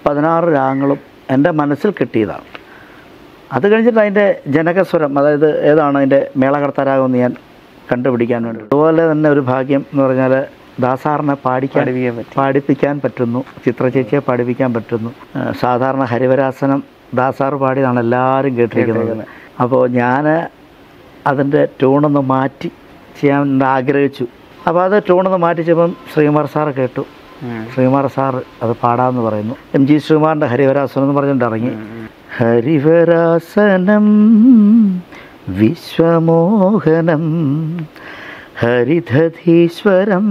പതിനാറ് രാഗങ്ങളും എൻ്റെ മനസ്സിൽ കിട്ടിയതാണ് അത് കഴിഞ്ഞിട്ട് അതിൻ്റെ ജനകസ്വരം അതായത് ഏതാണ് അതിൻ്റെ മേളകർത്താരാഗമെന്ന് ഞാൻ കണ്ടുപിടിക്കാൻ വേണ്ടി അതുപോലെ തന്നെ ഒരു ഭാഗ്യം എന്ന് പറഞ്ഞാൽ ദാസാറിനെ പാടിക്കാൻ പഠിപ്പിക്കാൻ പറ്റി പാടിപ്പിക്കാൻ പറ്റുന്നു ചിത്രചേച്ചിയെ പാടിപ്പിക്കാൻ പറ്റുന്നു ആ, സാധാരണ ഹരിവരാസനം ദാസാർ പാടിയതാണ് എല്ലാവരും കേട്ടിരിക്കുന്നത് അപ്പോൾ ഞാൻ അതിൻ്റെ ട്യൂണൊന്ന് മാറ്റി ചെയ്യാൻ ആഗ്രഹിച്ചു അപ്പോൾ അത് ട്യൂണൊന്ന് മാറ്റിച്ചപ്പം ശ്രീകുമാർ സാറ് കേട്ടു ഉം. ശ്രീകുമാർ സാറ് അത് പാടാമെന്ന് പറയുന്നു എം ജി ശ്രീകുമാറിൻ്റെ ഹരിവരാസനം എന്ന് പറഞ്ഞിട്ട് ഇറങ്ങി ഹരിവരാസനം വിശ്വമോഹനം ഹരിധധീശ്വരം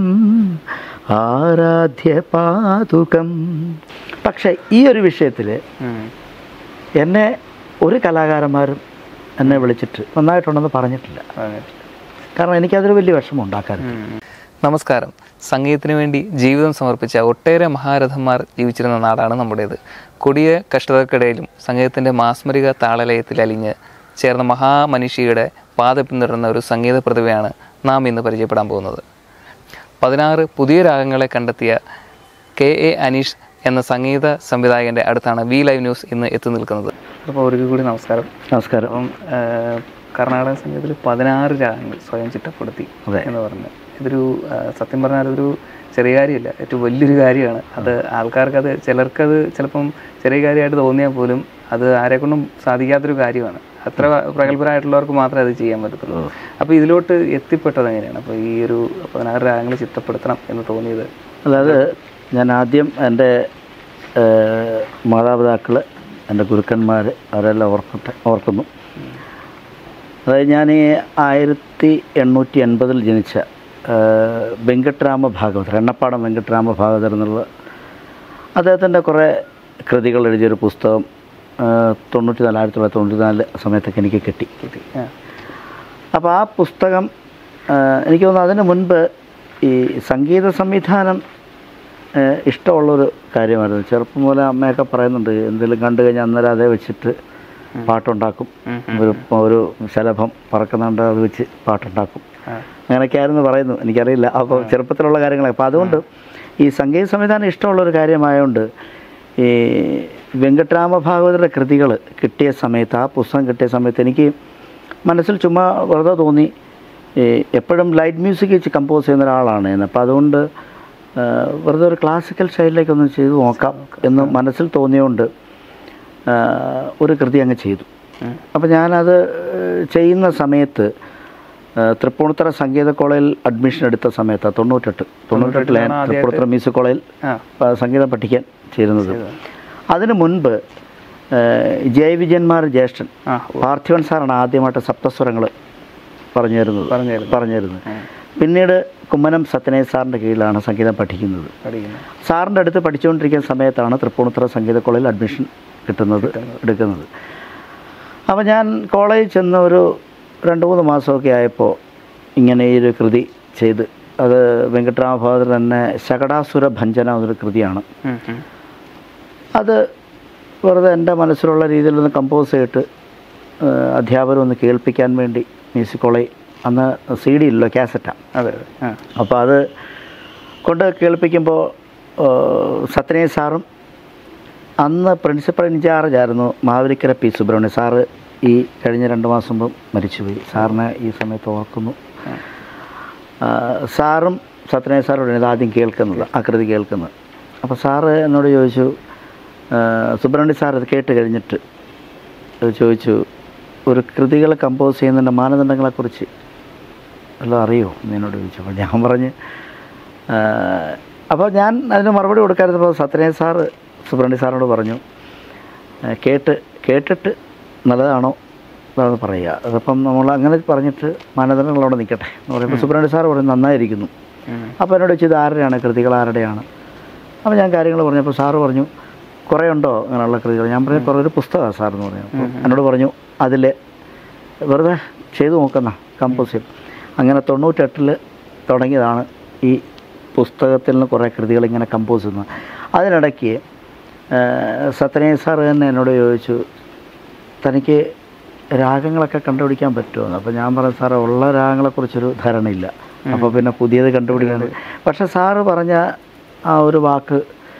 ആരാധ്യ പാതുകം പക്ഷേ ഈ ഒരു വിഷയത്തിൽ ഉം. എന്നെ ഒരു കലാകാരന്മാരും എന്നെ വിളിച്ചിട്ട് നന്നായിട്ടുണ്ടെന്ന് പറഞ്ഞിട്ടില്ല പറഞ്ഞിട്ടില്ല. കാരണം എനിക്കതൊരു വലിയ വിഷമം ഉണ്ടാക്കാൻ ഉം. നമസ്കാരം സംഗീതത്തിന് വേണ്ടി ജീവിതം സമർപ്പിച്ച ഒട്ടേറെ മഹാരഥന്മാർ ജീവിച്ചിരുന്ന നാടാണ് നമ്മുടേത് കൊടിയ കഷ്ടതക്കിടയിലും സംഗീതത്തിൻ്റെ മാസ്മരിക താളലയത്തിൽ അലിഞ്ഞ് ചേർന്ന മഹാമനുഷ്യയുടെ പാത പിന്തുടർന്ന ഒരു സംഗീത പ്രതിഭയാണ് നാം ഇന്ന് പരിചയപ്പെടാൻ പോകുന്നത് പതിനാറ് പുതിയ രാഗങ്ങളെ കണ്ടെത്തിയ കെ എ അനീഷ് എന്ന സംഗീത സംവിധായകൻ്റെ അടുത്താണ് വി ലൈവ് ന്യൂസ് ഇന്ന് എത്തി നിൽക്കുന്നത് അപ്പോൾ ഒരിക്കൽ കൂടി നമസ്കാരം നമസ്കാരം അപ്പം ആ, കർണാടക സംഗീതത്തിൽ പതിനാറ് രാഗങ്ങൾ സ്വയം ചിട്ടപ്പെടുത്തി അതെ. എന്ന് പറഞ്ഞു ഇതൊരു ആ, സത്യം പറഞ്ഞാൽ അതൊരു ചെറിയ കാര്യമല്ല ഏറ്റവും വലിയൊരു കാര്യമാണ് അത് ആൾക്കാർക്ക് അത് ചിലർക്കത് ചിലപ്പം ചെറിയ കാര്യമായിട്ട് തോന്നിയാൽ പോലും അത് ആരെക്കൊണ്ടും സാധിക്കാത്തൊരു കാര്യമാണ് അത്ര പ്രഗത്ഭരായിട്ടുള്ളവർക്ക് മാത്രമേ അത് ചെയ്യാൻ പറ്റത്തുള്ളൂ അപ്പോൾ ഇതിലോട്ട് എത്തിപ്പെട്ടത് എങ്ങനെയാണ് അപ്പോൾ ഈ ഒരു പതിനാറ് രാഗങ്ങൾ ചിട്ടപ്പെടുത്തണം എന്ന് തോന്നിയത് അതായത് ഞാൻ ആദ്യം എൻ്റെ മാതാപിതാക്കൾ എൻ്റെ ഗുരുക്കന്മാർ അവരെല്ലാം ഓർക്കട്ടെ ഓർക്കുന്നു അതായത് ഞാൻ ഈ ആയിരത്തി എണ്ണൂറ്റി എൺപതിൽ ജനിച്ച ആ, വെങ്കട്രാമ ഭാഗവതർ എണ്ണപ്പാടം വെങ്കട്രാമ ഭാഗവതർ എന്നുള്ള അദ്ദേഹത്തിൻ്റെ കുറേ കൃതികൾ എഴുതിയൊരു പുസ്തകം ആ, തൊണ്ണൂറ്റി നാല് ആയിരത്തി തൊള്ളായിരത്തി തൊണ്ണൂറ്റി നാല് സമയത്തൊക്കെ എനിക്ക് കിട്ടി കിട്ടി ആ അപ്പോൾ ആ പുസ്തകം ആ, എനിക്ക് തോന്നുന്നു അതിന് മുൻപ് ഈ സംഗീത സംവിധാനം ആ, ഇഷ്ടമുള്ളൊരു കാര്യമായിരുന്നു ചെറുപ്പം മുതലേ അമ്മയൊക്കെ പറയുന്നുണ്ട് എന്തെങ്കിലും കണ്ടു കഴിഞ്ഞാൽ അന്നേരം അതേ വെച്ചിട്ട് പാട്ടുണ്ടാക്കും ഉം, ഒരു ഒരു ശലഭം പറക്കുന്നുണ്ട് അത് വെച്ച് പാട്ടുണ്ടാക്കും ആ. അങ്ങനെയൊക്കെയായിരുന്നു പറയുന്നു എനിക്കറിയില്ല അപ്പോൾ ചെറുപ്പത്തിലുള്ള കാര്യങ്ങളൊക്കെ അപ്പോൾ അതുകൊണ്ട് ഈ സംഗീത സംവിധാനം ഇഷ്ടമുള്ളൊരു കാര്യമായതുകൊണ്ട് ഈ വെങ്കട്രാമ ഭാഗവതരുടെ കൃതികൾ കിട്ടിയ സമയത്ത് ആ പുസ്തകം കിട്ടിയ സമയത്ത് എനിക്ക് മനസ്സിൽ ചുമ്മാ വെറുതെ തോന്നി ഈ എപ്പോഴും ലൈറ്റ് മ്യൂസിക് വെച്ച് കമ്പോസ് ചെയ്യുന്ന ഒരാളാണ് ഞാൻ അപ്പോൾ അതുകൊണ്ട് ആ, വെറുതെ ഒരു ക്ലാസിക്കൽ സ്റ്റൈലിലേക്കൊന്ന് ചെയ്ത് നോക്കാം എന്ന് മനസ്സിൽ തോന്നിയുകൊണ്ട് ആ, ഒരു കൃതി അങ്ങ് ചെയ്തു ഉം. അപ്പോൾ ഞാനത് ഏഹ്, ചെയ്യുന്ന സമയത്ത് ഏഹ്, തൃപ്പൂണിത്തറ സംഗീത കോളേജിൽ അഡ്മിഷൻ എടുത്ത സമയത്ത് തൊണ്ണൂറ്റെട്ട് തൊണ്ണൂറ്റെട്ടിൽ ഞാൻ ആദ്യമായിട്ട് തൃപ്പൂണിത്തറ മ്യൂസിക് കോളേജിൽ ആ ആ, സംഗീതം പഠിക്കാൻ ചേരുന്നത് അതിനു മുൻപ് ഏഹ്, ജയ വിജയന്മാർ ജ്യേഷ്ഠൻ ആ പാർത്ഥിവൻ സാറാണ് ആദ്യമായിട്ട് സപ്തസ്വരങ്ങൾ പറഞ്ഞു തരുന്നത് പറഞ്ഞു തരുന്നത്. പറഞ്ഞു തരുന്നത് പിന്നീട് കുമ്മനം സത്യനേജ് സാറിൻ്റെ കീഴിലാണ് സംഗീതം പഠിക്കുന്നത് പഠിക്കുന്നത് സാറിൻ്റെ അടുത്ത് പഠിച്ചുകൊണ്ടിരിക്കുന്ന സമയത്താണ് തൃപ്പൂണിത്തുറ സംഗീത കോളേജിൽ അഡ്മിഷൻ കിട്ടുന്നത് എടുക്കുന്നത് അപ്പോൾ ഞാൻ കോളേജിൽ ചെന്ന് ഒരു രണ്ട് മൂന്ന് മാസമൊക്കെ ആയപ്പോൾ ഇങ്ങനെ ഈ ഒരു കൃതി ചെയ്ത് അത് വെങ്കട്ടരാമഭാഗവതർ തന്നെ ശകടാസുര ഭഞ്ജന എന്നൊരു കൃതിയാണ് ഉം, ഉം. അത് വെറുതെ എൻ്റെ മനസ്സിലുള്ള രീതിയിലൊന്ന് കമ്പോസ് ചെയ്തിട്ട് ഏഹ്, അധ്യാപകരെ ഒന്ന് കേൾപ്പിക്കാൻ വേണ്ടി മ്യൂസിക് കോളേജ് അന്ന് സി ഡി ഇല്ലല്ലോ കാസറ്റാണ് അതെ അതെ ആ അപ്പോൾ അത് കൊണ്ട് കേൾപ്പിക്കുമ്പോൾ സത്യനേജ് സാറും അന്ന് പ്രിൻസിപ്പൽ ഇൻചാർജ് ആയിരുന്നു മാവേലിക്കര പി സുബ്രഹ്മണ്യം സാറ് ഈ കഴിഞ്ഞ രണ്ട് മാസം മുമ്പ് മരിച്ചുപോയി സാറിനെ ഈ സമയത്ത് ഓർക്കുന്നു ആ, സാറും സത്യനേജ് സാറോടാണ് ഇത് ആദ്യം കേൾക്കുന്നത് ആ കൃതി കേൾക്കുന്നത് അപ്പോൾ സാറ് എന്നോട് ചോദിച്ചു ആ, സുബ്രഹ്മണ്യം സാർ ഇത് കേട്ട് കഴിഞ്ഞിട്ട് അത് ചോദിച്ചു ഒരു കൃതികൾ കമ്പോസ് ചെയ്യുന്നതിൻ്റെ മാനദണ്ഡങ്ങളെക്കുറിച്ച് വല്ലതും അറിയോ എന്ന് എന്നോട് ചോദിച്ചു അപ്പോൾ ഞാൻ പറഞ്ഞ് ആ, അപ്പോൾ ഞാൻ അതിന് മറുപടി കൊടുക്കാതിരുന്നപ്പോൾ സത്യനേജ് സാറ് സുബ്രഹ്മണ്യ സാറിനോട് പറഞ്ഞു ആ, കേട്ട് കേട്ടിട്ട് നല്ലതാണോ അതാണ് പറയുക അതിപ്പം നമ്മൾ അങ്ങനെ പറഞ്ഞിട്ട് മാനദണ്ഡങ്ങളോടെ നിൽക്കട്ടെ എന്ന് പറയുമ്പോൾ സുബ്രഹ്മണ്യ സാറ് പറഞ്ഞു നന്നായിരിക്കുന്നു ഉം. അപ്പോൾ എന്നോട് ചോദിച്ചത് ആരുടെയാണ് കൃതികൾ ആരുടെയാണ് അപ്പോൾ ഞാൻ കാര്യങ്ങൾ പറഞ്ഞപ്പോൾ സാറ് പറഞ്ഞു കുറേ ഉണ്ടോ അങ്ങനെയുള്ള കൃതികൾ ഞാൻ പറഞ്ഞു കുറേ ഒരു പുസ്തകമാണ് സാർ എന്ന് പറഞ്ഞു അപ്പോൾ എന്നോട് പറഞ്ഞു അതിൽ വെറുതെ ചെയ്തു നോക്കുന്ന കമ്പോസ് ചെയ്യും അങ്ങനെ തൊണ്ണൂറ്റെട്ടിൽ തുടങ്ങിയതാണ് ഈ പുസ്തകത്തിൽ നിന്ന് കുറേ കൃതികൾ ഇങ്ങനെ കമ്പോസ് ചെയ്യുന്നത് അതിനിടയ്ക്ക് സത്യനേജ് സാർ തന്നെ എന്നോട് ചോദിച്ചു തനിക്ക് രാഗങ്ങളൊക്കെ കണ്ടുപിടിക്കാൻ പറ്റുമോ അപ്പോൾ ഞാൻ പറഞ്ഞു സാറേ ഉള്ള രാഗങ്ങളെക്കുറിച്ചൊരു ധാരണയില്ല അപ്പോൾ പിന്നെ പുതിയത് കണ്ടുപിടിക്കാൻ പക്ഷേ സാറ് പറഞ്ഞ ആ ഒരു വാക്ക്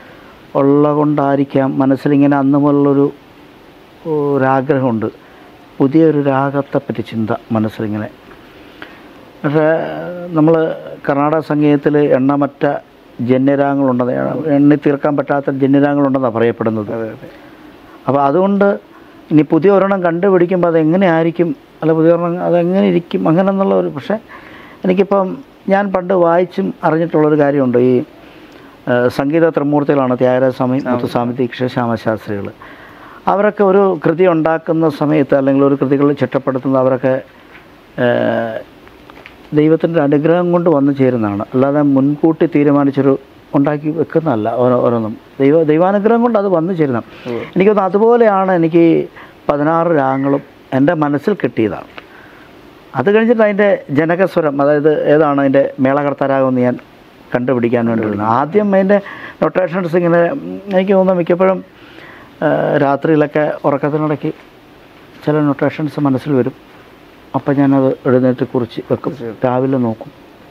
ഉള്ള കൊണ്ടായിരിക്കാം മനസ്സിലിങ്ങനെ അന്ന് മുതലുള്ളൊരു ഒരാഗ്രഹമുണ്ട് പുതിയൊരു രാഗത്തെപ്പറ്റി ചിന്ത മനസ്സിലിങ്ങനെ പക്ഷേ നമ്മൾ കർണാടക സംഗീതത്തിൽ എണ്ണമറ്റ ജന്യരാഗങ്ങളുണ്ടെന്ന് എണ്ണി തീർക്കാൻ പറ്റാത്ത ജന്യരാഗങ്ങളുണ്ടെന്നാണ് പറയപ്പെടുന്നത് അതെ അതെ അപ്പോൾ അതുകൊണ്ട് ഇനി പുതിയ ഒരെണ്ണം കണ്ടുപിടിക്കുമ്പോൾ അത് എങ്ങനെയായിരിക്കും അല്ല പുതിയ ഒരെണ്ണം അതെങ്ങനെ ഇരിക്കും അങ്ങനെ എന്നുള്ള ഒരു പക്ഷേ എനിക്കിപ്പം ഞാൻ പണ്ട് വായിച്ചും അറിഞ്ഞിട്ടുള്ളൊരു കാര്യമുണ്ട് ഈ ആ, സംഗീത ത്രിമൂർത്തികളാണ് ത്യാഗരാജസ്വാമി മുത്തുസ്വാമി ദീക്ഷ ശ്യാമശാസ്ത്രികൾ അവരൊക്കെ ഒരു കൃതി ഉണ്ടാക്കുന്ന സമയത്ത് അല്ലെങ്കിൽ ഒരു കൃതികൾ ചിട്ടപ്പെടുത്തുന്നത് അവരൊക്കെ ആ, ദൈവത്തിൻ്റെ അനുഗ്രഹം കൊണ്ട് വന്നു ചേരുന്നതാണ് അല്ലാതെ മുൻകൂട്ടി തീരുമാനിച്ചൊരു ഉണ്ടാക്കി വെക്കുന്നതല്ല ഓരോ ഓരോന്നും ദൈവ ദൈവാനുഗ്രഹം കൊണ്ട് അത് വന്നു ചേരുന്ന എനിക്കൊന്ന് അതുപോലെയാണ് എനിക്ക് ഈ പതിനാറ് രാഗങ്ങളും എൻ്റെ മനസ്സിൽ കിട്ടിയതാണ് അത് കഴിഞ്ഞിട്ട് അതിൻ്റെ ജനകസ്വരം അതായത് ഏതാണ് അതിൻ്റെ മേളകർത്താരാഗമെന്ന് ഞാൻ കണ്ടുപിടിക്കാൻ വേണ്ടിയിരുന്നത് ആദ്യം അതിൻ്റെ നൊട്ടേഷൻസ് ഇങ്ങനെ ഉം, എനിക്ക് തോന്നുന്നു മിക്കപ്പോഴും ആ, രാത്രിയിലൊക്കെ ഉറക്കത്തിനിടയ്ക്ക് ചില നൊട്ടേഷൻസ് മനസ്സിൽ വരും അപ്പം ഞാനത് എഴുന്നേറ്റ് കുറിച്ച് വെക്കും രാവിലെ നോക്കും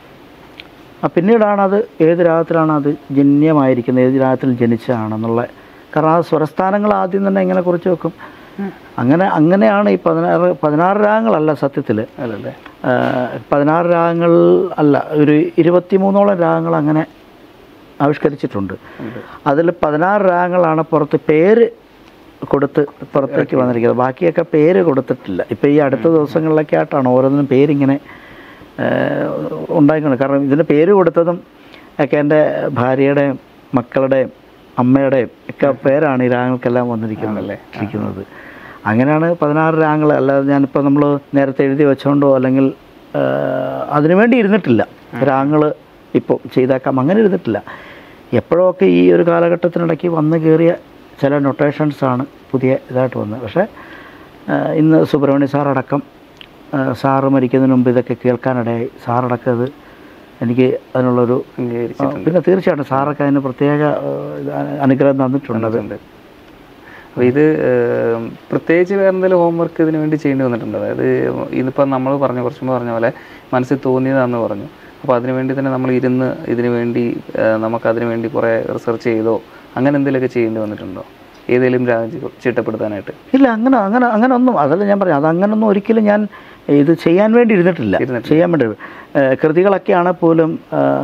ആ പിന്നീടാണ് അത് ഏത് രാഗത്തിലാണ് അത് ജന്യമായിരിക്കുന്നത് ഏത് രാഗത്തിൽ ജനിച്ചതാണെന്നുള്ള കാരണം ആ സ്വരസ്ഥാനങ്ങൾ ആദ്യം തന്നെ ഇങ്ങനെ കുറിച്ച് വെക്കും അങ്ങനെ അങ്ങനെയാണ് ഈ പതിനാറ് പതിനാറ് രാഗങ്ങളല്ല സത്യത്തിൽ അല്ലല്ലേ പതിനാറ് രാഗങ്ങൾ അല്ല ഒരു ഇരുപത്തിമൂന്നോളം രാഗങ്ങൾ അങ്ങനെ ആവിഷ്കരിച്ചിട്ടുണ്ട് അതിൽ പതിനാറ് രാഗങ്ങളാണ് പുറത്ത് പേര് കൊടുത്ത് പുറത്തേക്ക് വന്നിരിക്കുന്നത് ബാക്കിയൊക്കെ പേര് കൊടുത്തിട്ടില്ല ഇപ്പോൾ ഈ അടുത്ത ദിവസങ്ങളിലൊക്കെ ആയിട്ടാണ് ഓരോന്നിനും പേരിങ്ങനെ ഉണ്ടായിക്കൊണ്ട് കാരണം ഇതിന് പേര് കൊടുത്തതും ഒക്കെ എൻ്റെ ഭാര്യയുടെയും മക്കളുടെയും അമ്മയുടെയും ഒക്കെ പേരാണ് ഈ രാഗങ്ങൾക്കെല്ലാം വന്നിരിക്കുന്നത് ഇരിക്കുന്നത് അങ്ങനെയാണ് പതിനാറ് രാഗങ്ങൾ അല്ലാതെ ഞാനിപ്പോൾ നമ്മൾ നേരത്തെ എഴുതി വെച്ചുകൊണ്ടോ അല്ലെങ്കിൽ ആ, അതിനുവേണ്ടി ഇരുന്നിട്ടില്ല രാഗങ്ങൾ ഇപ്പോൾ ചെയ്തേക്കാം അങ്ങനെ ഇരുന്നിട്ടില്ല എപ്പോഴൊക്കെ ഈ ഒരു കാലഘട്ടത്തിനിടയ്ക്ക് വന്നു കയറിയ ചില നൊട്ടേഷൻസാണ് പുതിയ ഇതായിട്ട് വന്നത് പക്ഷേ ആ, ഇന്ന് സുബ്രഹ്മണ്യ സാറടക്കം ആ, സാറ് മരിക്കുന്നതിന് മുമ്പ് ഇതൊക്കെ കേൾക്കാനിടയായി സാറടക്കം അത് എനിക്ക് അതിനുള്ളൊരു ആ, പിന്നെ തീർച്ചയായിട്ടും സാറൊക്കെ അതിന് പ്രത്യേക ആ, ഇത് അനുഗ്രഹം തന്നിട്ടുണ്ട് അത് ഉണ്ട് അപ്പോൾ ഇത് ഏം, പ്രത്യേകിച്ച് വേറെ എന്തെങ്കിലും ഹോംവർക്ക് ഇതിനു വേണ്ടി ചെയ്യേണ്ടി വന്നിട്ടുണ്ട് അതായത് ഇതിപ്പോൾ നമ്മൾ പറഞ്ഞു കുറച്ച് മുമ്പ് പറഞ്ഞ പോലെ മനസ്സിൽ തോന്നിയതാണെന്ന് പറഞ്ഞു അപ്പോൾ അതിനു വേണ്ടി തന്നെ നമ്മൾ ഇരുന്ന് ഇതിനു വേണ്ടി ഏ, നമുക്ക് അതിനു വേണ്ടി കുറേ റിസർച്ച് ചെയ്തോ അങ്ങനെ എന്തെങ്കിലുമൊക്കെ ചെയ്യേണ്ടി വന്നിട്ടുണ്ടോ ഏതെങ്കിലും രാജ്യം ചിട്ടപ്പെടുത്താനായിട്ട് ഇല്ല അങ്ങനെ അങ്ങനെ അങ്ങനെ ഒന്നും അതല്ല ഞാൻ പറഞ്ഞു അത് അങ്ങനൊന്നും ഒരിക്കലും ഞാൻ ഇത് ചെയ്യാൻ വേണ്ടി ഇരുന്നിട്ടില്ല ചെയ്യാൻ വേണ്ടി ഏഹ് കൃതികളൊക്കെയാണ് പോലും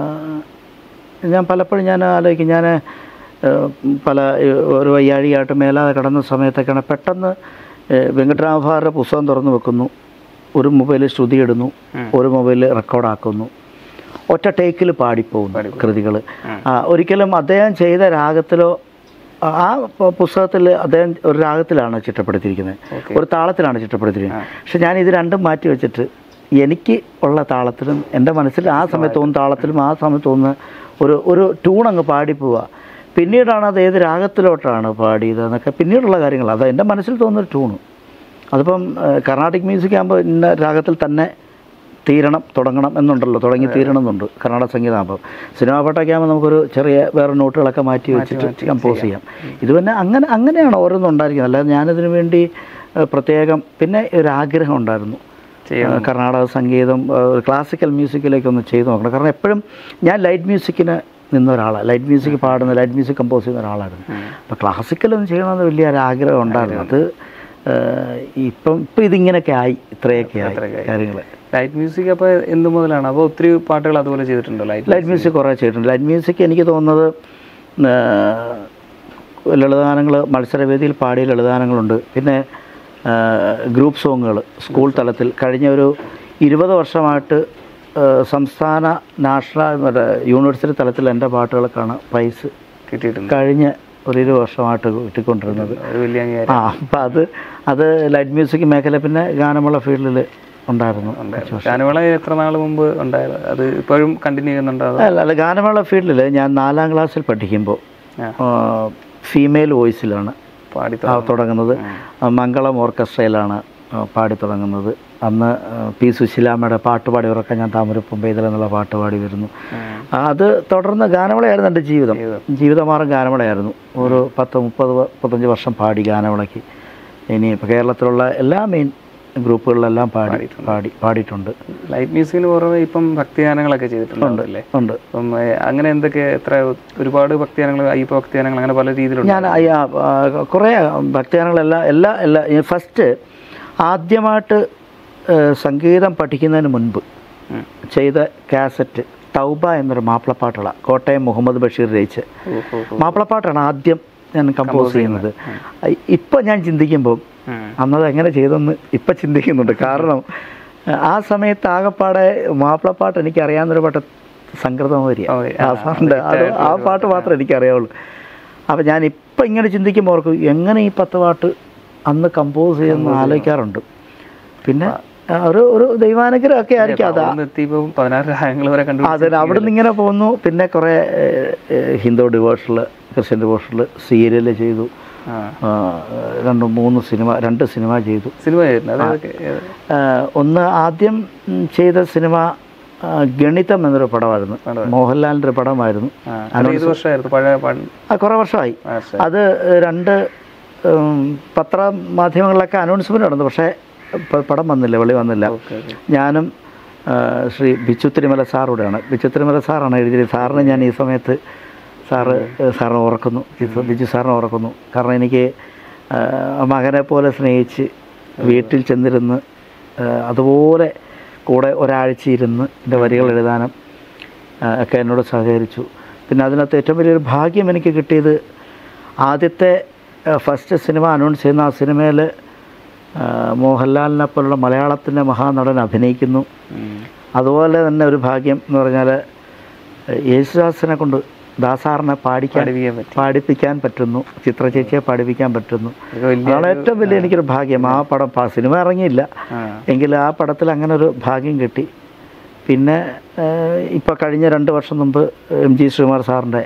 ഏഹ് ഞാൻ പലപ്പോഴും ഞാൻ ആലോചിക്കും ഞാൻ ഏഹ് പല ഏഹ് ഒരു വയ്യാഴിയായിട്ട് മേലാതെ കിടന്ന സമയത്തൊക്കെയാണ് പെട്ടെന്ന് ഏഹ് വെങ്കട്ടരാമഭാരുടെ പുസ്തകം തുറന്നു വെക്കുന്നു ഒരു മൊബൈലിൽ ശ്രുതി ഇടുന്നു ഒരു മൊബൈലിൽ റെക്കോർഡാക്കുന്നു ഒറ്റ ടേക്കിൽ പാടിപ്പോകുന്നു കൃതികൾ ഒരിക്കലും അദ്ദേഹം ചെയ്ത രാഗത്തിലോ ആ- ആ പ- പുസ്തകത്തിൽ അദ്ദേഹം ഒരു രാഗത്തിലാണ് ചിട്ടപ്പെടുത്തിയിരിക്കുന്നത് ഒരു താളത്തിലാണ് ചിട്ടപ്പെടുത്തിയിരിക്കുന്നത് പക്ഷെ ഞാൻ ഇത് രണ്ടും മാറ്റി വെച്ചിട്ട് എനിക്ക് ഉള്ള താളത്തിലും എൻ്റെ മനസ്സിൽ ആ സമയത്ത് തോന്നുന്ന താളത്തിലും ആ സമയത്ത് തോന്നുന്ന ഒരു ഒരു ട്യൂൺ അങ്ങ് പാടിപ്പോവുക പിന്നീടാണ് അത് ഏത് രാഗത്തിലോട്ടാണ് പാടിയത് എന്നൊക്കെ പിന്നീടുള്ള കാര്യങ്ങൾ അത് എൻ്റെ മനസ്സിൽ തോന്നുന്നൊരു ട്യൂണ് അതിപ്പം ഏഹ്, കർണാട്ടിക് മ്യൂസിക് ആകുമ്പോൾ ഇന്ന രാഗത്തിൽ തന്നെ തീരണം തുടങ്ങണം എന്നുണ്ടല്ലോ തുടങ്ങി തീരണം എന്നുണ്ട് കർണാടക സംഗീതമാകുമ്പോൾ സിനിമാ പാട്ടൊക്കെ ആകുമ്പോൾ നമുക്കൊരു ചെറിയ വേറെ നോട്ടുകളൊക്കെ മാറ്റി വെച്ചിട്ട് കമ്പോസ് ചെയ്യാം ഇത് പിന്നെ അങ്ങനെ അങ്ങനെയാണ് ഓരോന്നും ഉണ്ടായിരിക്കുന്നത് അല്ലാതെ ഞാനിതിനു വേണ്ടി ഏഹ്, പ്രത്യേകം പിന്നെ ഒരു ആഗ്രഹം ഉണ്ടായിരുന്നു ഏഹ്, കർണാടക സംഗീതം ഏഹ്, ക്ലാസിക്കൽ മ്യൂസിക്കിലേക്ക് ഒന്ന് ചെയ്തു നോക്കണം കാരണം എപ്പോഴും ഞാൻ ലൈറ്റ് മ്യൂസിക്കിന് നിന്ന ഒരാളാണ് ലൈറ്റ് മ്യൂസിക് പാടുന്ന ലൈറ്റ് മ്യൂസിക് കമ്പോസ് ചെയ്യുന്ന ഒരാളായിരുന്നു അപ്പോൾ ക്ലാസിക്കലൊന്നും ചെയ്യണമെന്ന് വലിയ ഒരു ആഗ്രഹം ഉണ്ടായിരുന്നു അത് ഏഹ്, ഇപ്പം ഇപ്പം ഇതിങ്ങനെയൊക്കെ ആയി ഇത്രയൊക്കെ ആയി കാര്യങ്ങൾ ലൈറ്റ് മ്യൂസിക് അപ്പോൾ എന്ത് മുതലാണ് അപ്പോൾ ഒത്തിരി പാട്ടുകൾ അതുപോലെ ചെയ്തിട്ടുണ്ടോ ലൈറ്റ് ലൈറ്റ് മ്യൂസിക് കുറേ ചെയ്തിട്ടുണ്ട് ലൈറ്റ് മ്യൂസിക് എനിക്ക് തോന്നുന്നത് ഏഹ്, ലളിതഗാനങ്ങൾ മത്സരവേദിയിൽ പാടിയ ലളിതഗാനങ്ങളുണ്ട് പിന്നെ ഏഹ്, ഗ്രൂപ്പ് സോങ്ങുകൾ സ്കൂൾ തലത്തിൽ കഴിഞ്ഞ ഒരു ഇരുപത് വർഷമായിട്ട് ഏഹ്, സംസ്ഥാന നാഷണൽ മറ്റേ യൂണിവേഴ്സിറ്റി തലത്തിൽ എൻ്റെ പാട്ടുകൾക്കാണ് പ്രൈസ് കിട്ടിയിട്ടുണ്ട് കഴിഞ്ഞ ഒരു ഇരുപത് വർഷമായിട്ട് കിട്ടിക്കൊണ്ടിരുന്നത് ഒരു വലിയ അംഗീകാരം ആ അപ്പം അത് അത് ലൈറ്റ് മ്യൂസിക് മേഖല പിന്നെ ഗാനമുള്ള ഫീൽഡിൽ ഉണ്ടായിരുന്നു ഗാനമേള എത്ര നാൾ മുമ്പ് ഉണ്ടായത് അത് ഇപ്പോഴും കണ്ടിന്യൂ ചെയ്യുന്നുണ്ടോ അതോ അല്ല അല്ല ഗാനമേള ഫീൽഡിൽ ഞാൻ നാലാം ക്ലാസ്സിൽ പഠിക്കുമ്പോൾ ആ. ഫീമെയിൽ വോയിസിലാണ് പാടി ആ, തുടങ്ങുന്നത് ആ, മംഗളം ഓർക്കസ്ട്രയിലാണ് ആ, പാടി തുടങ്ങുന്നത് അന്ന് ആ, പി സുശീലാമ്മയുടെ പാട്ട് പാടി ഉറക്കാൻ ഞാൻ താമരപ്പം പെയ്തൽ എന്നുള്ള പാട്ട് പാടി വരുന്നു ആ, അത് തുടർന്ന് ഗാനമേളയായിരുന്നു എൻ്റെ ജീവിതം ജീവിതമാർഗം ഗാനമേളയായിരുന്നു ഒരു പത്ത് മുപ്പത് വ- മുപ്പത്തഞ്ച് വർഷം പാടി ഗാനമേളയ്ക്ക് ഇനി ഇപ്പോൾ കേരളത്തിലുള്ള എല്ലാ മെയിൻ ഗ്രൂപ്പുകളിലെല്ലാം പാടി പാടി പാടിയിട്ടുണ്ട് ലൈറ്റ് മ്യൂസിക്കിന് പുറമെ ഇപ്പം ഭക്തിഗാനങ്ങളൊക്കെ ചെയ്തിട്ടുണ്ടല്ലേ ഉണ്ട് അപ്പം ഏ, അങ്ങനെ എന്തൊക്കെ എത്ര ഒരുപാട് ഭക്തിഗാനങ്ങൾ അയ്യപ്പ ഭക്തിഗാനങ്ങൾ അങ്ങനെ പല രീതിയിലുണ്ട് ഞാൻ അയ്യ, ആ, കുറേ ഭക്തജനങ്ങളെല്ലാം എല്ലാ എല്ലാ ഫസ്റ്റ് ആദ്യമായിട്ട് ഏ, സംഗീതം പഠിക്കുന്നതിന് മുൻപ് ഉം. ചെയ്ത കാസറ്റ് തൗബ എന്നൊരു മാപ്പിളപ്പാട്ടുകളാണ് കോട്ടയം മുഹമ്മദ് ബഷീർ രചിച്ച് ഓ, ഓ, ഓ. മാപ്പിളപ്പാട്ടാണ് ആദ്യം ഞാൻ കമ്പോസ് ചെയ്യുന്നത് ഇപ്പം ഞാൻ ചിന്തിക്കുമ്പോൾ ഉം. അന്നത് എങ്ങനെ ചെയ്തെന്ന് ഇപ്പം ചിന്തിക്കുന്നുണ്ട് കാരണം ആ സമയത്ത് ആകപ്പാടെ മാപ്പിളപ്പാട്ട് എനിക്ക് അറിയാവുന്നൊരു പാട്ട് സംകൃതമോരിയ ഓ, ആ സാറിൻ്റെ അത് ആ പാട്ട് മാത്രമേ എനിക്കറിയാവുള്ളൂ അപ്പം ഞാൻ ഇപ്പം ഇങ്ങനെ ചിന്തിക്കുമ്പോൾ ഓർക്കും എങ്ങനെ ഈ പത്ത് പാട്ട് അന്ന് കമ്പോസ് ചെയ്യുമെന്ന് ആലോചിക്കാറുണ്ട് പിന്നെ ആ, ഒരു ഒരു ദൈവാനുഗ്രഹം ഒക്കെ ആയിരിക്കും അത് അവിടുന്ന് എത്തിയപ്പോ പതിനാറ് രാഗങ്ങൾ വരെ കണ്ടു അതെ അവിടെ നിന്ന് ഇങ്ങനെ പോന്നു പിന്നെ കുറേ ഏഹ്, ഏഹ്, Hindu devotional Christian devotional serial ചെയ്തു ആ ആ, രണ്ട് മൂന്ന് സിനിമ രണ്ട് സിനിമ ചെയ്തു സിനിമ ആയിരുന്നു അതൊക്കെ ഏത്? ആ, ഒന്ന് ആദ്യം ഉം, ചെയ്ത സിനിമ ആ, ഗണിതം എന്നൊരു പടമായിരുന്നു മോഹൻലാലിൻ്റെ ഒരു പടമായിരുന്നു ആ, അത് ഏത് വർഷമായിരുന്നു പഴയ പണ്ട് ആ കുറേ വർഷമായി ആ, ശരി. അത് രണ്ട് ഉം, പത്ര മാധ്യമങ്ങളിലൊക്കെ അനൗൺസ്മെൻ്റ് നടന്നു പക്ഷേ പ- പടം വന്നില്ല വെളി വന്നില്ല ഓക്കെ, ഓക്കെ. ഞാനും ആ, ശ്രീ ബിച്ചു തിരുമല സാറൂടെയാണ് ബിച്ചു തിരുമല സാറാണ് എഴുതിയത് സാറിന് ഞാൻ ഈ സമയത്ത് സാറ് സാറിനെ ഓർക്കുന്നു ബിജു- ബിജു സാറിനെ ഓർക്കുന്നു കാരണം എനിക്ക് ആ, മകനെ പോലെ സ്നേഹിച്ച് വീട്ടിൽ ചെന്നിരുന്ന് ആ, അതുപോലെ കൂടെ ഒരാഴ്ച ഇരുന്ന് എൻ്റെ വരികൾ എഴുതാനും ആ, ഒക്കെ എന്നോട് സഹകരിച്ചു പിന്നെ അതിനകത്ത് ഏറ്റവും വലിയൊരു ഭാഗ്യം എനിക്ക് കിട്ടിയത് ആദ്യത്തെ ഫസ്റ്റ് സിനിമ അനൗൺസ് ചെയ്യുന്ന ആ സിനിമയിൽ മോഹൻലാലിനെ പോലുള്ള മലയാളത്തിൻ്റെ മഹാനടൻ അഭിനയിക്കുന്നു ഉം. അതുപോലെ തന്നെ ഒരു ഭാഗ്യം എന്ന് പറഞ്ഞാൽ യേശുദാസിനെ കൊണ്ട് ദാസാറിനെ പാടിക്കാൻ പഠിപ്പിക്കാൻ പറ്റി പാടിപ്പിക്കാൻ പറ്റുന്നു ചിത്ര ചേച്ചിയെ പാടിപ്പിക്കാൻ പറ്റുന്നു അതൊക്കെ വലിയ അതാണ് ഏറ്റവും വലിയ എനിക്കൊരു ഭാഗ്യം ആ പടം പ- സിനിമ ഇറങ്ങിയില്ല ആ എങ്കിലും ആ പടത്തിൽ അങ്ങനെ ഒരു ഭാഗ്യം കിട്ടി പിന്നെ ഇപ്പോൾ കഴിഞ്ഞ രണ്ട് വർഷം മുമ്പ് എം ജി ശ്രീകുമാർ സാറിൻ്റെ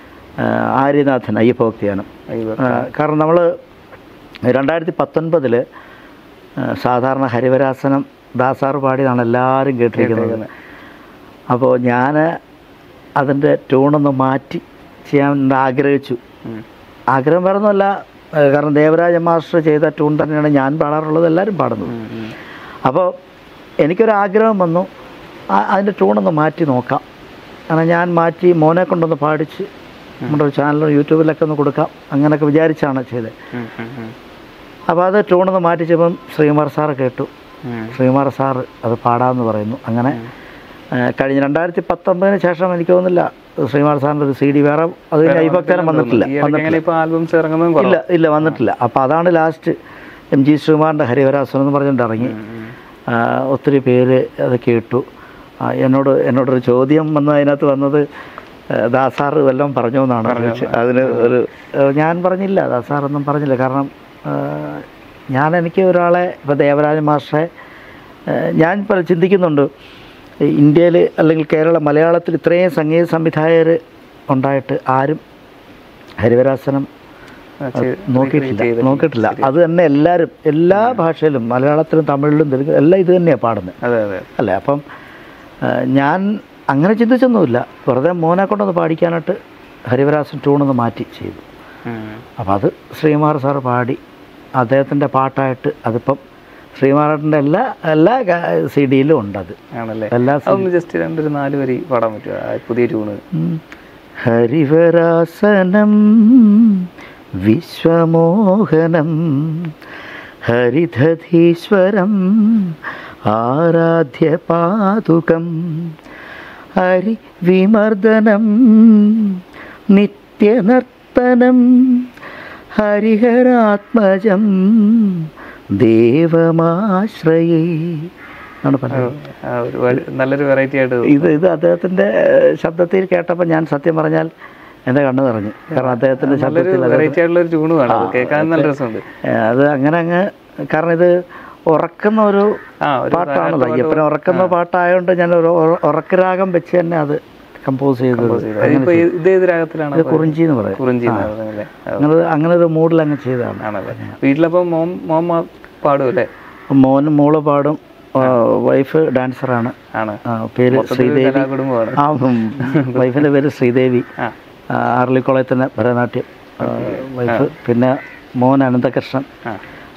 ആര്യനാഥൻ അയ്യപ്പഭക്തിയാനം അയ്യോ. ആ, കാരണം നമ്മൾ രണ്ടായിരത്തി പത്തൊൻപതിൽ സാധാരണ ഹരിവരാസനം ദാസാർ പാടിയതാണ് എല്ലാവരും കേട്ടിരിക്കുന്നത് അപ്പോൾ ഞാൻ അതിൻ്റെ ട്യൂണൊന്ന് മാറ്റി ചെയ്യാൻ ആഗ്രഹിച്ചു ഉം. ആഗ്രഹം വേറൊന്നുമല്ല ഏഹ് കാരണം ദേവരാജ മാസ്റ്റർ ചെയ്ത ട്യൂൺ തന്നെയാണ് ഞാൻ പാടാറുള്ളത് എല്ലാവരും പാടുന്നത് ഉം, ഉം. അപ്പോൾ എനിക്കൊരാഗ്രഹം വന്നു ആ- അതിൻ്റെ ട്യൂണൊന്ന് മാറ്റി നോക്കാം കാരണം ഞാൻ മാറ്റി മോനെ കൊണ്ടൊന്ന് പാടിച്ച് നമ്മുടെ ഒരു ചാനലും യൂട്യൂബിലൊക്കെ ഒന്ന് കൊടുക്കാം അങ്ങനെയൊക്കെ വിചാരിച്ചാണ് ചെയ്തത് ഉം, ഉം, ഉം. അപ്പോൾ അത് ട്യൂണൊന്ന് മാറ്റിച്ചപ്പം ശ്രീകുമാർ സാറ് കേട്ടു ഉം. ശ്രീകുമാർ സാറ് അത് പാടാമെന്ന് പറയുന്നു അങ്ങനെ ഏഹ് കഴിഞ്ഞ രണ്ടായിരത്തി പത്തൊമ്പതിന് ശേഷം എനിക്ക് തോന്നുന്നില്ല ശ്രീകുമാർ സാറിൻ്റെ ഒരു സി ഡി വേറെ അത് അയ്യപ്പക്കാരൻ വന്നിട്ടില്ല ഈ ഇടയ്ക്ക് എങ്ങനെ ഇപ്പൊ ആൽബംസ് ഇറങ്ങുന്നതും കുറവാ. ഇല്ല ഇല്ല വന്നിട്ടില്ല അപ്പോൾ അതാണ് ലാസ്റ്റ് എം ജി ശ്രീകുമാറിൻ്റെ ഹരിവരാസനം എന്ന് പറഞ്ഞിട്ട് ഇറങ്ങി ഉം, ഉം. ആ, ഒത്തിരി പേര് അത് കേട്ടു ആ, എന്നോട് എന്നോടൊരു ചോദ്യം വന്ന് അതിനകത്ത് വന്നത് ആ, ദാസാറ് വല്ലതും പറഞ്ഞു എന്നാണ് ചോദിച്ചത്. അതിന് ഒരു ആ, ഞാൻ പറഞ്ഞില്ല ദാസാറൊന്നും പറഞ്ഞില്ല കാരണം ആ, ഞാൻ എനിക്ക് ഒരാളെ ഇപ്പോൾ ദേവരാജ മാഷെ ആ, ഞാൻ ഇപ്പോൾ ചിന്തിക്കുന്നുണ്ട് ഇന്ത്യയിൽ അല്ലെങ്കിൽ കേരള മലയാളത്തിൽ ഇത്രയും സംഗീത സംവിധായകർ ഉണ്ടായിട്ട് ആരും ഹരിവരാസനം ആ, ചെയ്ത് നോക്കിയിട്ടില്ല ചെയ്തിട്ടില്ല. നോക്കിയിട്ടില്ല അത് തന്നെ എല്ലാവരും എല്ലാ ഭാഷയിലും മലയാളത്തിലും തമിഴിലും തെലുങ്ക് എല്ലാം ഇത് തന്നെയാണ് പാടുന്നത് അതെ അതെ അല്ലേ അപ്പം ആ, ഞാൻ അങ്ങനെ ചിന്തിച്ചൊന്നുമില്ല വെറുതെ മോനെ കൊണ്ടൊന്ന് പാടിക്കാനായിട്ട് ഹരിവരാസൻ ട്യൂണൊന്ന് മാറ്റി ചെയ്തു ഉം. അപ്പം അത് ശ്രീകുമാർ സാർ പാടി അദ്ദേഹത്തിൻ്റെ പാട്ടായിട്ട് അതിപ്പം ശ്രീകുമാറിൻ്റെ എല്ലാ എല്ലാ സി ഡിയിലും ഉണ്ട് അത് ആണല്ലേ എല്ലാ അതൊന്ന് ജസ്റ്റ് രണ്ടൊരു നാല് വരി പാടാൻ പറ്റുമോ ആ പുതിയ ട്യൂണ് ഉം. ഹരിവരാസനം വിശ്വമോഹനം ഹരിധീശ്വരം ആരാധ്യപാതുകം ഹരിവിമർദ്ദനം നിത്യനർത്തനം ഹരിഹരാത്മജം ദേവമാശ്രയേ എന്നാണ് പറഞ്ഞത് ആ, ഒരു വ- നല്ലൊരു വെറൈറ്റി ആയിട്ട് തോന്നി. ഇത് ഇത് അദ്ദേഹത്തിൻ്റെ ശബ്ദത്തിൽ കേട്ടപ്പോൾ ഞാൻ സത്യം പറഞ്ഞാൽ എൻ്റെ കണ്ണ് നിറഞ്ഞു കാരണം അദ്ദേഹത്തിൻ്റെ നല്ലൊരു ശബ്ദത്തിൽ വെറൈറ്റി ആയിട്ടുള്ള ഒരു ട്യൂണ് വേണം അത് കേൾക്കാൻ നല്ല രസമുണ്ട് ഏഹ് അത് അങ്ങനെ അങ്ങ് കാരണം ഇത് ഉറക്കുന്ന ഒരു ആ ഒരു പാട്ടാണല്ലോ അയ്യപ്പനെ ഉറക്കുന്ന പാട്ടായതുകൊണ്ട് ഞാൻ ഒരു ഉറ- ഉറക്കരാഗം വെച്ച് തന്നെ അത് കമ്പോസ് ചെയ്തത് ഇപ്പൊ ഇത് ഏത് രാഗത്തിലാണ് ഇത് കുറിഞ്ചി എന്ന് പറയും കുറിഞ്ചി എന്ന് പറയുന്നതല്ലേ? ആ, അങ്ങനെ അങ്ങനെ ഒരു മൂഡിൽ അങ്ങ് ചെയ്തതാണ് ആണല്ലേ വീട്ടിലപ്പോ മോം മോം മാ- പാടും അല്ലേ മോനും മോള് പാടും വൈഫ് ഡാൻസറാണ് ആണ് ആ, പേര് ശ്രീദേവി കലാകുടുംബമാണ് ആ ഉം, വൈഫിൻ്റെ പേര് ശ്രീദേവി ആ ആ, ആർലിക്കോളത്തിൽ തന്നെ ഭരതനാട്യം ആ, വൈഫ് പിന്നെ മോൻ അനന്തകൃഷ്ണൻ ആ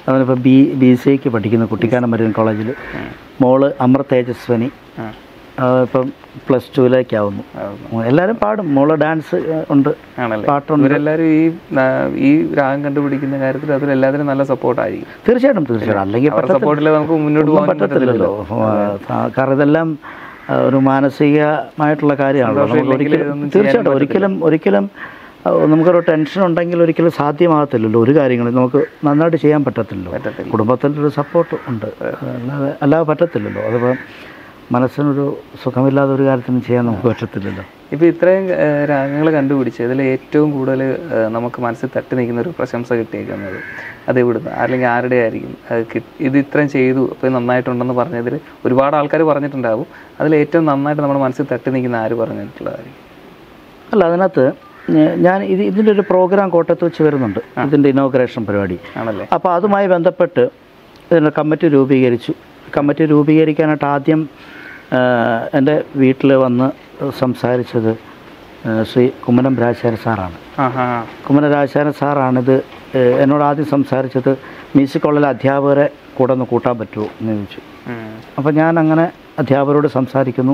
അവനിപ്പോൾ ബി ബി സി എക്ക് പഠിക്കുന്നു കുട്ടിക്കാനം മരുവൻ കോളേജിൽ മോള് അമർ തേജസ്വനി ആ. ആ, ഇപ്പം പ്ലസ് ടുവിലേക്കാവുന്നു ആവുന്നു. എല്ലാവരും പാടും മോള് ഡാൻസ് ഉണ്ട് ആണല്ലേ പാട്ടുണ്ട് ഇവരെല്ലാരും ഈ ആ, ഈ രാഗം കണ്ടുപിടിക്കുന്ന കാര്യത്തിൽ അതിൽ എല്ലാത്തിനും നല്ല സപ്പോർട്ടായിരിക്കും തീർച്ചയായിട്ടും തീർച്ചയായിട്ടും അല്ലെങ്കിൽ അവരുടെ സപ്പോർട്ടിൽ നമുക്ക് മുന്നോട്ട് ഒന്നും പോകാൻ പറ്റത്തില്ലല്ലോ ആ, കാരണം ഇതെല്ലാം ആ, ഒരു മാനസികമായിട്ടുള്ള കാര്യമാണല്ലോ നമുക്ക് സന്തോഷമില്ലെങ്കിൽ ഒരിക്കലും ഇതൊന്നും തീർച്ചയായിട്ടും ഒരിക്കലും ഒരിക്കലും ആ, നമുക്കൊരു ടെൻഷൻ ഉണ്ടെങ്കിൽ ഒരിക്കലും സാധ്യമാകത്തില്ലല്ലോ ഒരു കാര്യങ്ങളും നമുക്ക് നന്നായിട്ട് ചെയ്യാൻ പറ്റത്തില്ലല്ലോ പറ്റത്തില്ല. കുടുംബത്തിൻ്റെ ഒരു സപ്പോർട്ട് ഉണ്ട് അല്ലാതെ അല്ലാതെ പറ്റത്തില്ലല്ലോ അതിപ്പോൾ മനസ്സിനൊരു സുഖമില്ലാതെ ഒരു കാര്യത്തിനും ചെയ്യാൻ നമുക്ക് പറ്റത്തില്ലല്ലോ ഇപ്പൊ ഇത്രയും രാഗങ്ങൾ കണ്ടുപിടിച്ച് ഇതിൽ ഏറ്റവും കൂടുതൽ നമുക്ക് മനസ്സിൽ തട്ടി നിൽക്കുന്ന ഒരു പ്രശംസ കിട്ടിയേക്കുന്നത് അത് ഇവിടുന്ന് അല്ലെങ്കിൽ ആരുടെ ആയിരിക്കും അത് കി- ഇത് ഇത്രയും ചെയ്തു അപ്പോൾ ഇത് നന്നായിട്ടുണ്ടെന്ന് പറഞ്ഞതിൽ ഒരുപാട് ആൾക്കാർ പറഞ്ഞിട്ടുണ്ടാവും അതിൽ ഏറ്റവും നന്നായിട്ട് നമ്മുടെ മനസ്സിൽ തട്ടി നിൽക്കുന്ന ആര് പറഞ്ഞിട്ടുള്ളതായിരിക്കും അല്ല അതിനകത്ത് ഞ- ഞാൻ ഇത് ഇതിൻ്റെ ഒരു പ്രോഗ്രാം കോട്ടയത്ത് വെച്ച് വരുന്നുണ്ട് ഇതിൻ്റെ ഇനോഗ്രേഷൻ പരിപാടി ആണല്ലേ അപ്പോൾ അതുമായി ബന്ധപ്പെട്ട് ഇതിന് കമ്മിറ്റി രൂപീകരിച്ചു കമ്മിറ്റി രൂപീകരിക്കാനായിട്ട് ആദ്യം ആ, എൻ്റെ വീട്ടിൽ വന്ന് സംസാരിച്ചത് ആ, ശ്രീ കുമ്മനം രാജശേഖരൻ സാറാണ് ആ ഹാ കുമ്മനം രാജശേഖരൻ സാറാണിത് ഏ, എന്നോട് ആദ്യം സംസാരിച്ചത് മ്യൂസിക് കോളേജിലെ അധ്യാപകരെ കൂടെ ഒന്ന് കൂട്ടാൻ പറ്റുമോ എന്ന് ചോദിച്ചു അപ്പോൾ ഞാൻ അങ്ങനെ അധ്യാപകരോട് സംസാരിക്കുന്നു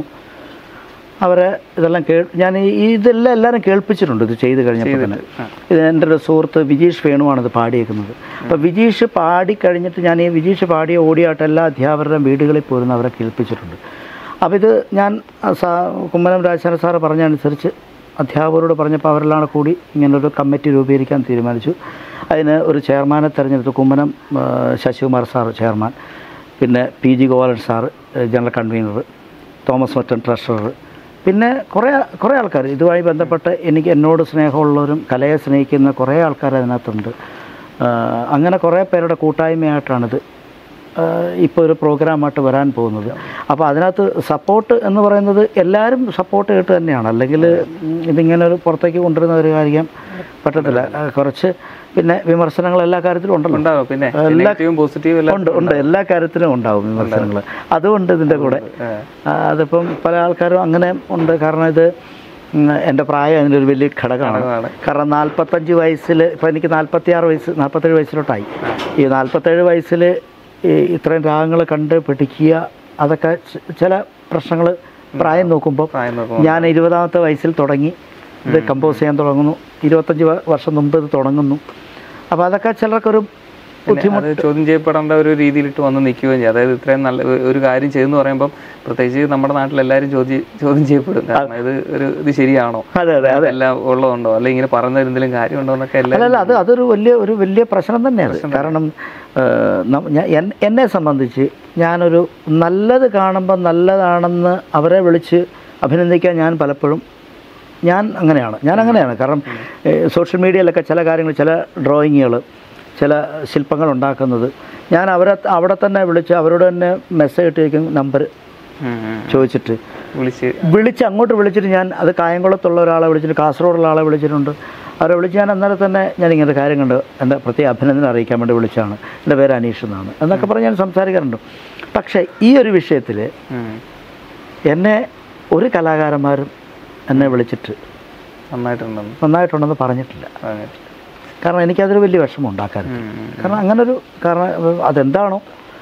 അവരെ ഇതെല്ലാം കേ ഞാൻ ഈ ഈ ഇതെല്ലാം എല്ലാവരും കേൾപ്പിച്ചിട്ടുണ്ട് ഇത് ചെയ്ത് കഴിഞ്ഞപ്പോൾ തന്നെ ഇത് എൻ്റെ ഒരു സുഹൃത്ത് വിജീഷ് വേണുവാണ് ഇത് പാടിയേക്കുന്നത് അപ്പോൾ വിജീഷ് പാടിക്കഴിഞ്ഞിട്ട് ഞാൻ ഈ വിജീഷ് പാടിയ ഓടിയാട്ട് എല്ലാ അധ്യാപകരുടെയും വീടുകളിൽ പോരുന്ന അവരെ കേൾപ്പിച്ചിട്ടുണ്ട് അപ്പോൾ ഇത് ഞാൻ ആ സാ കുമ്മനം രാജശേഖര സാറ് പറഞ്ഞതനുസരിച്ച് അധ്യാപകരോട് പറഞ്ഞപ്പോൾ അവരെല്ലാം കൂടി ഇങ്ങനൊരു കമ്മിറ്റി രൂപീകരിക്കാൻ തീരുമാനിച്ചു അതിന് ഒരു ചെയർമാനെ തിരഞ്ഞെടുത്തു കുമ്മനം ആ, ശശികുമാർ സാർ ചെയർമാൻ പിന്നെ P G Gopalan sir general convener Thomas Mattan treasurer പിന്നെ കുറേ കുറേ ആൾക്കാർ ഇതുമായി ബന്ധപ്പെട്ട് എനിക്ക് എന്നോട് സ്നേഹമുള്ളവരും കലയെ സ്നേഹിക്കുന്ന കുറേ ആൾക്കാർ അതിനകത്തുണ്ട് ആ, അങ്ങനെ കുറേ പേരുടെ കൂട്ടായ്മയായിട്ടാണിത് ഇപ്പോൾ ഒരു പ്രോഗ്രാമായിട്ട് വരാൻ പോകുന്നത് അപ്പോൾ അതിനകത്ത് സപ്പോർട്ട് എന്ന് പറയുന്നത് എല്ലാവരും സപ്പോർട്ട് ചെയ്തിട്ട് തന്നെയാണ് അല്ലെങ്കിൽ ഉം, ഇതിങ്ങനെ ഒരു പുറത്തേക്ക് കൊണ്ടുവരുന്ന ഒരു കാര്യം പറ്റത്തില്ല ആ, കുറച്ച് പിന്നെ വിമർശനങ്ങൾ എല്ലാ കാര്യത്തിലും ഉണ്ടല്ലോ ഉണ്ടാവും പിന്നെ എല്ലാ- നെഗറ്റീവും പോസിറ്റീവും എല്ലാം ഉണ്ട് ഉണ്ട് എല്ലാ കാര്യത്തിലും ഉണ്ടാവും വിമർശനങ്ങൾ അതുകൊണ്ട് ഇതിൻ്റെ കൂടെ ആ. ആ, അതിപ്പം പല ആൾക്കാരും അങ്ങനെ ഉണ്ട് കാരണം ഇത് ഉം, എൻ്റെ പ്രായം അതിനൊരു വലിയ ഘടകമാണ് ഘടകമാണ്. കാരണം നാൽപ്പത്തഞ്ച് വയസ്സിൽ ഇപ്പം എനിക്ക് നാൽപ്പത്തി ആറ് വയസ്സ് നാൽപ്പത്തേഴ് വയസ്സിലോട്ടായി ഈ നാൽപ്പത്തേഴ് വയസ്സിൽ ഈ ഇത്രയും രാഗങ്ങൾ കണ്ട് പഠിക്കുക അതൊക്കെ ച- ചില പ്രശ്നങ്ങൾ പ്രായം നോക്കുമ്പോൾ പ്രായം നോക്കുമ്പോൾ ഞാൻ ഇരുപതാമത്തെ വയസ്സിൽ തുടങ്ങി ഇത് കമ്പോസ് ചെയ്യാൻ തുടങ്ങുന്നു ഇരുപത്തഞ്ച് വ- വർഷം മുമ്പ് ഇത് തുടങ്ങുന്നു അപ്പോൾ അതൊക്കെ ചിലർക്കൊരു പിന്നെ അത് ചോദ്യം ചെയ്യപ്പെടേണ്ട ഒരു രീതിയിലിട്ട് വന്ന് നിൽക്കുകയും ചെയ്യും അതായത് ഇത്രയും നല്ല ഒ- ഒരു കാര്യം ചെയ്തെന്ന് പറയുമ്പോൾ പ്രത്യേകിച്ച് നമ്മുടെ നാട്ടിൽ എല്ലാവരും ചോദ്യം ചോദ്യം ചെയ്യപ്പെടും കാരണം ഇത് ഒരു ഇത് ശരിയാണോ അതെ അതെ അതെ എല്ലാം ഉള്ളതുണ്ടോ അല്ലെങ്കിൽ ഇങ്ങനെ പറഞ്ഞ എന്തെങ്കിലും കാര്യമുണ്ടോ എന്നൊക്കെ എല്ലാവരും അല്ലല്ല അത് അതൊരു വലിയ ഒരു വലിയ പ്രശ്നം തന്നെയാണ് കാരണം ഏഹ്, നം- ഞാൻ എൻ- എന്നെ സംബന്ധിച്ച് ഞാനൊരു നല്ലത് കാണുമ്പോൾ നല്ലതാണെന്ന് അവരെ വിളിച്ച് അഭിനന്ദിക്കാൻ ഞാൻ പലപ്പോഴും ഞാൻ അങ്ങനെയാണ് ഞാൻ അങ്ങനെയാണ് കാരണം ഏഹ്, സോഷ്യൽ മീഡിയയിലൊക്കെ ചില കാര്യങ്ങൾ ചില ഡ്രോയിങ്ങുകൾ ചില ശില്പങ്ങൾ ഉണ്ടാക്കുന്നത് ഞാൻ അവരെ അവിടെ തന്നെ വിളിച്ച് അവരോട് തന്നെ മെസ്സേജ് ഇട്ടേക്കും നമ്പർ ഉം, ഉം. ചോദിച്ചിട്ട് വിളിച്ച് വിളിച്ച് അങ്ങോട്ട് വിളിച്ചിട്ട് ഞാൻ അത് കായംകുളത്തുള്ള ഒരാളെ വിളിച്ചിട്ട് കാസർഗോഡുള്ള ആളെ വിളിച്ചിട്ടുണ്ട് അവരെ വിളിച്ച് ഞാൻ അന്നേരം തന്നെ ഞാൻ ഇങ്ങനത്തെ കാര്യം കണ്ട് എൻ്റെ പ്രത്യേക അഭിനന്ദനം അറിയിക്കാൻ വേണ്ടി വിളിച്ചാണ് എൻ്റെ പേര് അനീഷ് എന്നാണ് എന്നൊക്കെ പറഞ്ഞ് ഞാൻ സംസാരിക്കാറുണ്ട് പക്ഷേ ഈ ഒരു വിഷയത്തിൽ ഉം. എന്നെ ഒരു കലാകാരന്മാരും എന്നെ വിളിച്ചിട്ട് നന്നായിട്ടുണ്ടെന്ന് നന്നായിട്ടുണ്ടെന്ന് പറഞ്ഞിട്ടില്ല പറഞ്ഞിട്ട് കാരണം എനിക്കതൊരു വലിയ വിഷമം ഉണ്ടാക്കാൻ ഉം, ഉം. കാരണം അങ്ങനൊരു കാരണം ഏഹ്, അതെന്താണോ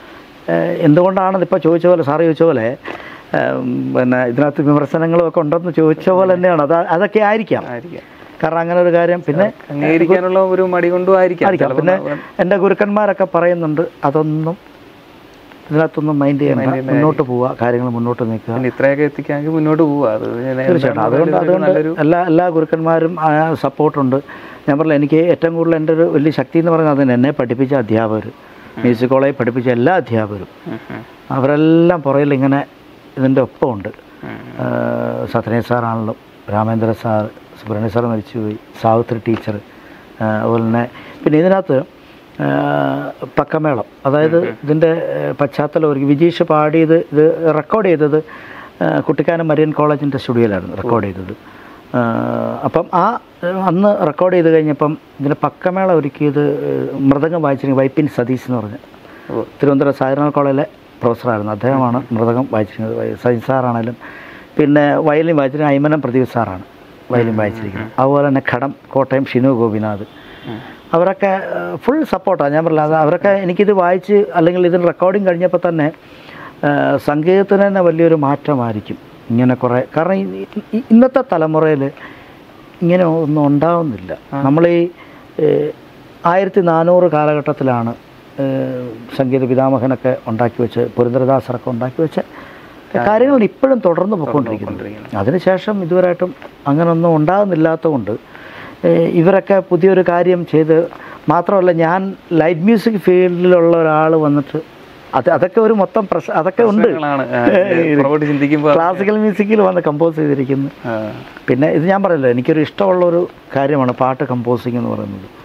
ഏഹ്, എന്തുകൊണ്ടാണെന്ന് ഇപ്പോൾ ചോദിച്ച പോലെ സാറ് ചോദിച്ച പോലെ ഏഹ്, പിന്നെ ഇതിനകത്ത് വിമർശനങ്ങളും ഒക്കെ ഉണ്ടെന്ന് ചോദിച്ച പോലെ തന്നെയാണ് അത് അതൊക്കെ ആയിരിക്കാം ആയിരിക്കാം കാരണം അങ്ങനെ ഒരു കാര്യം പിന്നെ അംഗീകരിക്കാനുള്ള ഒരു മടി കൊണ്ടും ആയിരിക്കാം ആയിരിക്കാം ചിലപ്പോൾ പിന്നെ ന- എൻ്റെ ഗുരുക്കന്മാരൊക്കെ പറയുന്നുണ്ട് അതൊന്നും ഇതിനകത്തൊന്നും മൈൻഡ് ചെയ്യണ്ട മുന്നോട്ട് പോവുക കാര്യങ്ങൾ മുന്നോട്ട് നീക്കുക പിന്നെ ഇത്രയൊക്കെ എത്തിക്കാമെങ്കിൽ മുന്നോട്ട് പോവുക അത് ഞാൻ തീർച്ചയായിട്ടും എന്താണെന്ന് അതുകൊണ്ട് പറഞ്ഞാലും അതുകൊണ്ട് നല്ലൊരു എല്ലാ എല്ലാ ഗുരുക്കന്മാരും ആ സപ്പോർട്ടുണ്ട് ഞാൻ പറഞ്ഞില്ല എനിക്ക് ഏറ്റവും കൂടുതൽ എൻ്റെ ഒരു വലിയ ശക്തി എന്ന് പറയുന്നത് അതിന് എന്നെ പഠിപ്പിച്ച അധ്യാപകർ മ്യൂസിക് കോളേജിൽ പഠിപ്പിച്ച എല്ലാ അധ്യാപകരും ഉം, ഉം, അവരെല്ലാം പുറകിൽ ഇങ്ങനെ ഇതിൻ്റെ ഒപ്പമുണ്ട് ഉം. സത്യനേ സാറാണല്ലോ രാമേന്ദ്ര സാർ സുബ്രഹ്മണ്യ സാർ മരിച്ചുപോയി സാവിത്രി ടീച്ചർ അതുപോലെ തന്നെ പിന്നെ ഇതിനകത്ത് ആ, പക്കമേളം അതായത് ഇതിൻ്റെ ഏഹ്, പശ്ചാത്തലം ഒരുക്കി വിജീഷ് പാടിയത് ഇത് റെക്കോർഡ് ചെയ്തത് ആ, കുട്ടിക്കാനം മരിയൻ കോളേജിൻ്റെ സ്റ്റുഡിയോയിലായിരുന്നു റെക്കോർഡ് ചെയ്തത് ആ, അപ്പം ആ ഏഹ്, അന്ന് റെക്കോർഡ് ചെയ്ത് കഴിഞ്ഞപ്പം ഇതിൻ്റെ പക്കമേള ഒരുക്കിയത് ഏഹ്, മൃദംഗം വായിച്ചിരിക്കുന്നത് വൈപ്പിൻ സതീഷ് എന്ന് പറഞ്ഞ ഓ. തിരുവനന്തപുരം സായിനാഥ് കോളേജിലെ പ്രൊഫസറായിരുന്നു അദ്ദേഹമാണ് മൃതകം വായിച്ചിരിക്കുന്നത് വൈ- സജിത് സാറാണേലും പിന്നെ വയലിൻ വായിച്ചിരുന്നത് അയ്മനം പ്രദീപ് സാറാണ് വയലിൻ വായിച്ചിരിക്കുന്നത് അതുപോലെ തന്നെ ഖടം കോട്ടയം ഷിനു ഗോപിനാഥ് അവരൊക്കെ ഫുൾ സപ്പോർട്ടാണ് ഞാൻ പറഞ്ഞില്ല അത് അവരൊക്കെ എനിക്കിത് വായിച്ച് അല്ലെങ്കിൽ ഇതിന് റെക്കോർഡിങ് കഴിഞ്ഞപ്പോൾ തന്നെ ആ, സംഗീതത്തിന് തന്നെ വലിയൊരു മാറ്റമായിരിക്കും ഇങ്ങനെ കുറേ കാരണം ഈ- ഈ- ഇന്നത്തെ തലമുറയിൽ ഇങ്ങനെ ഒന്നും ഉണ്ടാവുന്നില്ല നമ്മൾ ഈ ആയിരത്തി നാനൂറ് കാലഘട്ടത്തിലാണ് ഏഹ്, സംഗീത പിതാമഹനൊക്കെ ഉണ്ടാക്കി വെച്ച് പുരന്ദരദാസറൊക്കെ ഉണ്ടാക്കി വെച്ച കാര്യങ്ങൾ ഇപ്പോഴും തുടർന്ന് പോയിക്കൊണ്ടിരിക്കുന്നു അതിനുശേഷം ഇതുവരെയായിട്ടും അങ്ങനൊന്നും ഉണ്ടാകുന്നില്ലാത്തതുകൊണ്ട് ഏഹ്, ഇവരൊക്കെ പുതിയൊരു കാര്യം ചെയ്ത് മാത്രമല്ല ഞാൻ ലൈറ്റ് മ്യൂസിക് ഫീൽഡിലുള്ള ഒരാൾ വന്നിട്ട് അത് അതൊക്കെ ഒരു മൊത്തം പ്രശ് അതൊക്കെ ഉണ്ട് പ്രശ്നങ്ങളാണ്, ആ, ഇത് പുറകോട്ട് ചിന്തിക്കുമ്പോൾ ക്ലാസിക്കൽ മ്യൂസിക്കിൽ വന്ന് കമ്പോസ് ചെയ്തിരിക്കുന്നു ആ, പിന്നെ ഇത് ഞാൻ പറയല്ലോ എനിക്കൊരു ഇഷ്ടമുള്ള ഒരു കാര്യമാണ് പാട്ട് കമ്പോസിങ് എന്ന് പറയുന്നത്